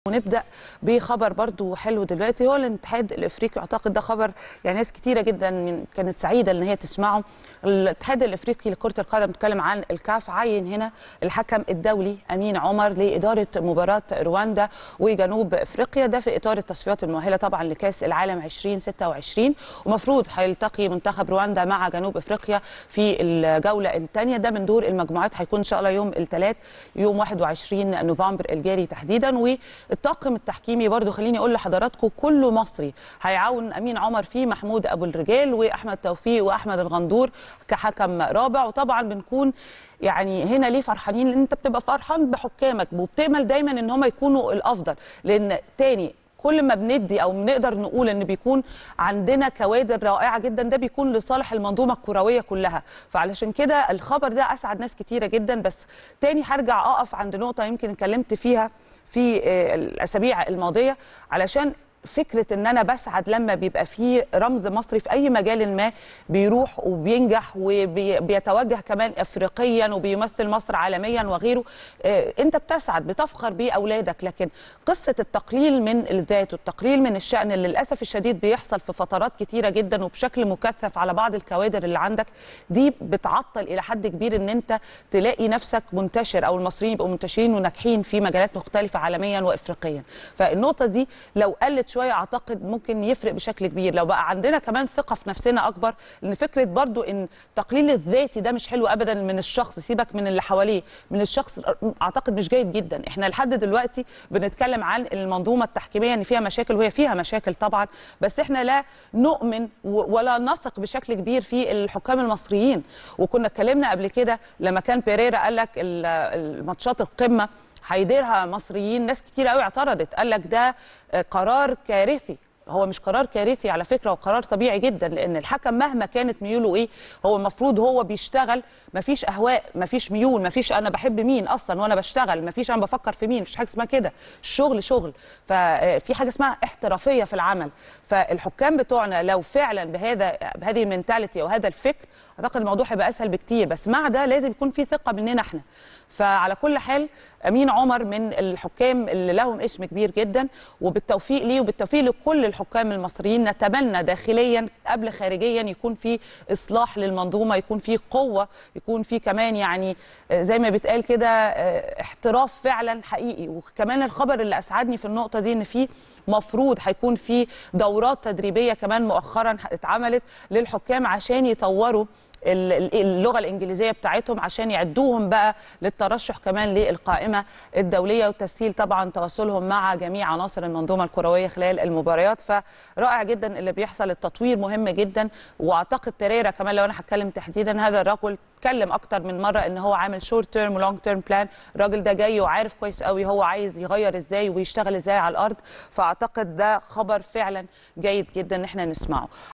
ونبدا بخبر برضو حلو دلوقتي هو الاتحاد الافريقي اعتقد ده خبر يعني ناس كتيره جدا كانت سعيده ان هي تسمعه الاتحاد الافريقي لكره القدم بيتكلم عن الكاف عين هنا الحكم الدولي امين عمر لاداره مباراه رواندا وجنوب افريقيا ده في اطار التصفيات المؤهله طبعا لكاس العالم 2026 ومفروض هيلتقي منتخب رواندا مع جنوب افريقيا في الجوله الثانيه ده من دور المجموعات هيكون ان شاء الله يوم الثلاث يوم 21 نوفمبر الجاري تحديدا و الطاقم التحكيمي برضو خليني اقول لحضراتكم كله مصري هيعاون امين عمر فيه محمود ابو الرجال واحمد توفيق واحمد الغندور كحكم رابع وطبعا بنكون يعني هنا ليه فرحانين لان انت بتبقى فرحان بحكامك وبتامل دايما ان هم يكونوا الافضل لان تاني كل ما بندي او بنقدر نقول ان بيكون عندنا كوادر رائعه جدا ده بيكون لصالح المنظومه الكرويه كلها فعلشان كده الخبر ده اسعد ناس كتيره جدا بس تاني هرجع اقف عند نقطه يمكن اتكلمت فيها في الاسابيع الماضيه علشان فكره ان انا بسعد لما بيبقى في رمز مصري في اي مجال ما بيروح وبينجح وبيتوجه كمان افريقيا وبيمثل مصر عالميا وغيره انت بتسعد بتفخر بيه اولادك لكن قصه التقليل من الذات والتقليل من الشان اللي للاسف الشديد بيحصل في فترات كتيره جدا وبشكل مكثف على بعض الكوادر اللي عندك دي بتعطل الى حد كبير ان انت تلاقي نفسك منتشر او المصريين يبقوا منتشرين وناجحين في مجالات مختلفه عالميا وافريقيا فالنقطه دي لو قلت شويه اعتقد ممكن يفرق بشكل كبير لو بقى عندنا كمان ثقه في نفسنا اكبر لان فكره برضو ان تقليل الذاتي ده مش حلو ابدا من الشخص سيبك من اللي حواليه من الشخص اعتقد مش جيد جدا احنا لحد دلوقتي بنتكلم عن المنظومه التحكيميه ان فيها مشاكل وهي فيها مشاكل طبعا بس احنا لا نؤمن ولا نثق بشكل كبير في الحكام المصريين وكنا اتكلمنا قبل كده لما كان بيريرا قال لك الماتشات القمه هيديرها مصريين ناس كتير قوي اعترضت قال لك ده قرار كارثي هو مش قرار كارثي على فكره هو قرار طبيعي جدا لان الحكم مهما كانت ميوله ايه هو المفروض هو بيشتغل مفيش اهواء مفيش ميول مفيش انا بحب مين اصلا وانا بشتغل مفيش انا بفكر في مين مفيش حاجه اسمها كده الشغل شغل ففي حاجه اسمها احترافيه في العمل فالحكام بتوعنا لو فعلا بهذا بهذه المينتاليتي او هذا الفكر اعتقد الموضوع هيبقى اسهل بكتير بس مع ده لازم يكون في ثقه مننا احنا فعلى كل حال امين عمر من الحكام اللي لهم اسم كبير جدا وبالتوفيق ليه وبالتوفيق لكل الحكام المصريين نتمنى داخليا قبل خارجيا يكون في اصلاح للمنظومه يكون في قوه يكون في كمان يعني زي ما بيتقال كده احتراف فعلا حقيقي وكمان الخبر اللي اسعدني في النقطه دي ان في مفروض هيكون في دورات تدريبيه كمان مؤخرا اتعملت للحكام عشان يطوروا اللغه الانجليزيه بتاعتهم عشان يعدوهم بقى للترشح كمان للقائمه الدوليه وتسهيل طبعا تواصلهم مع جميع عناصر المنظومه الكرويه خلال المباريات فرائع جدا اللي بيحصل التطوير مهم جدا واعتقد بيريرا كمان لو انا هتكلم تحديدا هذا الرجل اتكلم اكتر من مره ان هو عامل شورت تيرم ولونج تيرم بلان الراجل ده جاي وعارف كويس قوي هو عايز يغير ازاي ويشتغل ازاي على الارض فاعتقد ده خبر فعلا جيد جدا ان احنا نسمعه